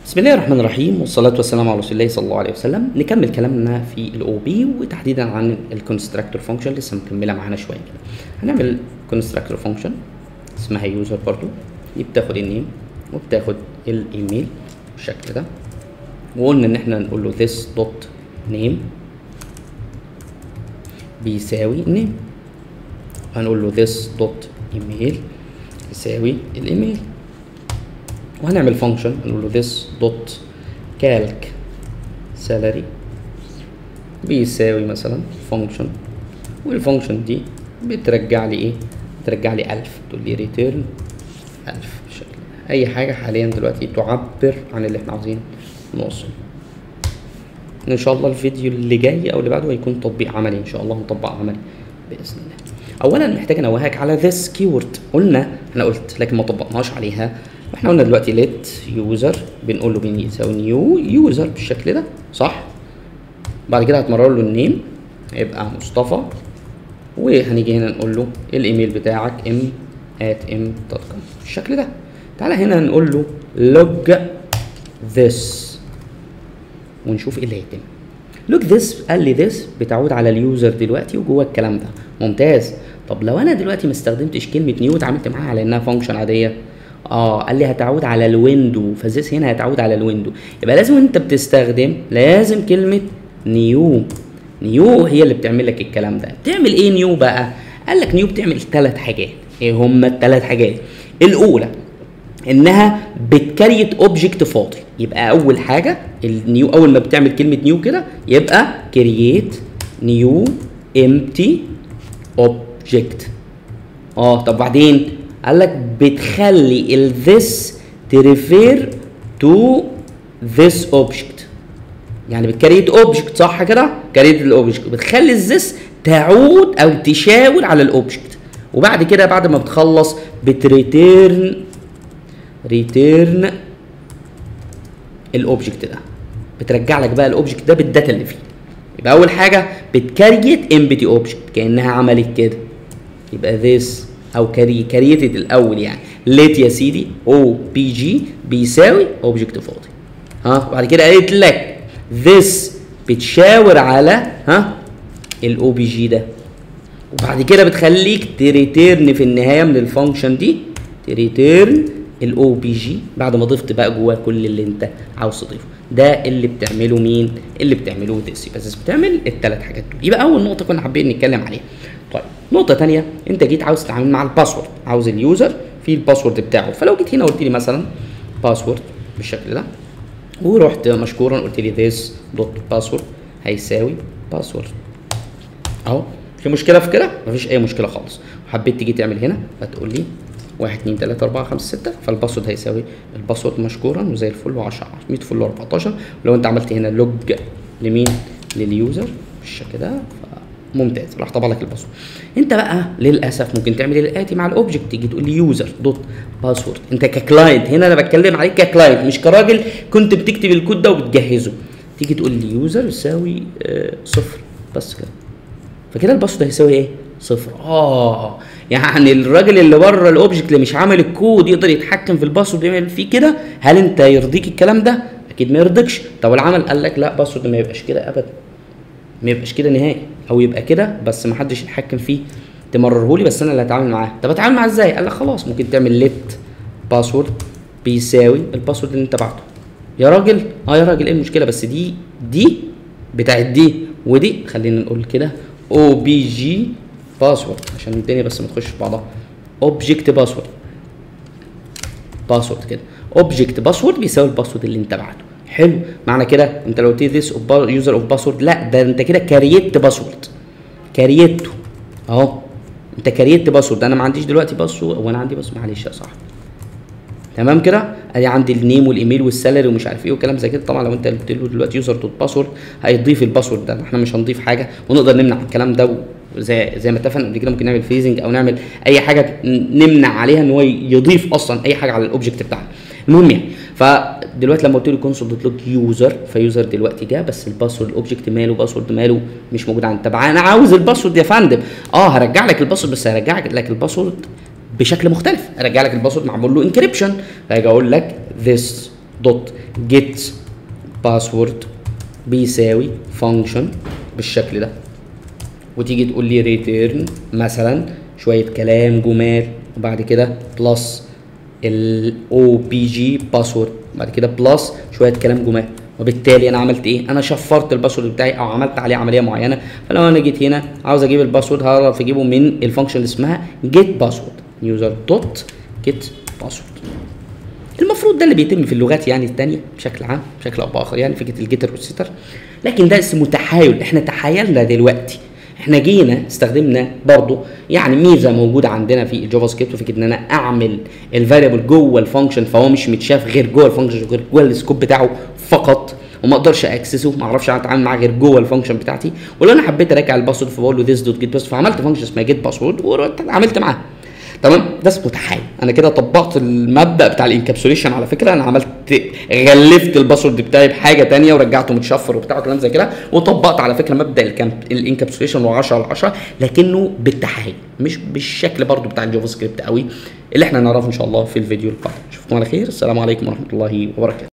بسم الله الرحمن الرحيم والصلاة والسلام على رسول الله صلى الله عليه وسلم نكمل كلامنا في الاو بي وتحديدا عن الكونستراكتور فانكشن لسه مكملة معانا شوية كده هنعمل كونستراكتور فانكشن اسمها يوزر برضو دي بتاخد النيم وبتاخد الايميل بالشكل ده وقلنا ان احنا نقول له this dot name بيساوي name هنقول له this dot email يساوي الايميل وهنعمل فانكشن نقول له this dot calc salary بيساوي مثلا فانكشن والفانكشن دي بترجع لي ايه بترجع لي 1000 تقول لي ريتيرن 1000 بالشكل ده اي حاجه حاليا دلوقتي تعبر عن اللي احنا عاوزين نوصل ان شاء الله الفيديو اللي جاي او اللي بعده هيكون تطبيق عملي ان شاء الله هنطبق عملي باذن الله اولا محتاج انوهك على this keyword قلنا انا قلت لكن ما طبقناش عليها احنا قلنا دلوقتي let user بنقول له بيساوي نيو يوزر بالشكل ده صح بعد كده هتمرر له النيم هيبقى مصطفى وهنيجي هنا نقول له الايميل بتاعك m at m دوت كوم بالشكل ده تعالى هنا نقول له log this ونشوف ايه اللي هيتم لوك ذس قال لي ذس بتعود على اليوزر دلوقتي وجوه الكلام ده ممتاز طب لو انا دلوقتي ما استخدمتش كلمه نيو واتعاملت معاها على انها فانكشن عاديه اه قال لي هتعود على الويندو فذس هنا هتعود على الويندو يبقى لازم انت بتستخدم لازم كلمه نيو نيو هي اللي بتعمل لك الكلام ده بتعمل ايه نيو بقى قال لك نيو بتعمل ثلاث حاجات ايه هما الثلاث حاجات الاولى انها بتكريت اوبجكت فاضي يبقى اول حاجه النيو اول ما بتعمل كلمه نيو كده يبقى كرييت نيو امتي اوبجكت اه طب بعدين قال لك بتخلي ال this تريفير تو this object يعني بتكريت اوبجكت صح كده كريت الاوبجكت بتخلي الذس تعود او تشاور على الاوبجكت وبعد كده بعد ما بتخلص بتريتيرن ريتيرن الاوبجكت ده بترجع لك بقى الاوبجكت ده بالداتا اللي فيه يبقى اول حاجه بتكريت امبتي اوبجكت كانها عملت كده يبقى this او كري كريتد الاول يعني ليت يا سيدي او بي جي بيساوي اوبجكت فاضي ها بعد كده قالت لك this بتشاور على ها الاو بي جي ده وبعد كده بتخليك تريتيرن في النهايه من الفانكشن دي تريتيرن الاو بي جي بعد ما ضفت بقى جواه كل اللي انت عاوز تضيفه ده اللي بتعمله مين اللي بتعمله ديس بس بتعمل الثلاث حاجات دول يبقى اول نقطه كنا حابين نتكلم عليها طيب نقطه ثانيه انت جيت عاوز تتعامل مع الباسورد عاوز اليوزر في الباسورد بتاعه فلو جيت هنا قلت لي مثلا باسورد بالشكل ده ورحت مشكورا قلت لي this دوت باسورد هيساوي باسورد اهو في مشكله في كده مفيش اي مشكله خالص وحبيت تيجي تعمل هنا فتقول لي 1 2 3 4 5 6 فالباسورد هيساوي الباسورد مشكورا وزي الفل و10 100 فل 14 ولو انت عملت هنا لوج لمين لليوزر بالشكل ده ممتاز راح طبع لك الباسورد انت بقى للاسف ممكن تعمل الاتي مع الاوبجكت تيجي تقول لي يوزر دوت باسورد انت ككلاينت هنا انا بتكلم عليك ككلاينت مش كراجل كنت بتكتب الكود ده وبتجهزه تيجي تقول لي يوزر يساوي آه صفر بس كده فكده الباسورد هيساوي ايه صفر اه يعني الراجل اللي بره الاوبجكت اللي مش عامل الكود يقدر يتحكم في الباسورد يعمل فيه كده هل انت يرضيك الكلام ده اكيد ما يرضيكش طب العمل قال لك لا باسورد ما يبقاش كده ابدا ما يبقاش كده نهائي او يبقى كده بس ما حدش يتحكم فيه تمرره لي بس انا اللي هتعامل معاه طب اتعامل معاه ازاي قال لك خلاص ممكن تعمل ليت باسورد بيساوي الباسورد اللي انت بعته يا راجل اه يا راجل ايه المشكله بس دي دي بتاعت دي ودي خلينا نقول كده او بي جي باسورد عشان الدنيا بس ما تخش في بعضها اوبجكت باسورد باسورد كده اوبجكت باسورد بيساوي الباسورد اللي انت بعته حلو معنى كده انت لو قلت ذيس يوزر اوف باسورد لا ده انت كده كريت باسورد كريته اهو انت كريت باسورد انا ما عنديش دلوقتي باسورد وانا عندي باسورد معلش يا صاحبي تمام كده ادي عندي النيم والايميل والسالري ومش عارف ايه وكلام زي كده طبعا لو انت قلت له دلوقتي يوزر دوت باسورد هيضيف الباسورد ده احنا مش هنضيف حاجه ونقدر نمنع الكلام ده زي زي ما اتفقنا قبل كده ممكن نعمل فريزنج او نعمل اي حاجه نمنع عليها ان هو يضيف اصلا اي حاجه على الاوبجكت بتاعنا المهم يعني فدلوقتي لما قلت له كونسول دوت لوج يوزر فيوزر دلوقتي جه بس الباسورد الاوبجكت ماله باسورد ماله مش موجود عندي طب انا عاوز الباسورد يا فندم اه هرجع لك الباسورد بس هرجع لك الباسورد بشكل مختلف ارجع لك الباسورد معمول له انكريبشن فاجي اقول لك this دوت جيت باسورد بيساوي فانكشن بالشكل ده وتيجي تقول لي ريتيرن مثلا شويه كلام جمال وبعد كده بلس الاو بي جي باسورد بعد كده بلس شويه كلام جمال وبالتالي انا عملت ايه انا شفرت الباسورد بتاعي او عملت عليه عمليه معينه فلو انا جيت هنا عاوز اجيب الباسورد هعرف اجيبه من الفانكشن اللي اسمها جيت باسورد يوزر دوت جيت باسورد المفروض ده اللي بيتم في اللغات يعني التانية بشكل عام بشكل او باخر يعني فكره الجيتر والسيتر لكن ده اسمه تحايل احنا تحايلنا دلوقتي احنا جينا استخدمنا برضو يعني ميزه موجوده عندنا في الجافا سكريبت وفكره ان انا اعمل الفاريبل جوه الفانكشن فهو مش متشاف غير جوه الفانكشن غير جوه السكوب بتاعه فقط وما اقدرش اكسسه ما اعرفش اتعامل معاه غير جوه الفانكشن بتاعتي ولو انا حبيت اراجع الباسورد فبقول له ذيس دوت جيت باسورد فعملت فانكشن اسمها جيت باسورد وعملت معاه تمام ده اسمه تحايل انا كده طبقت المبدا بتاع الانكابسوليشن على فكره انا عملت غلفت الباسورد بتاعي بحاجه تانية ورجعته متشفر وبتاع كلام زي كده وطبقت على فكره مبدا الانكابسوليشن و10 على 10 لكنه بالتحايل مش بالشكل برضو بتاع الجافا سكريبت قوي اللي احنا نعرفه ان شاء الله في الفيديو القادم اشوفكم على خير السلام عليكم ورحمه الله وبركاته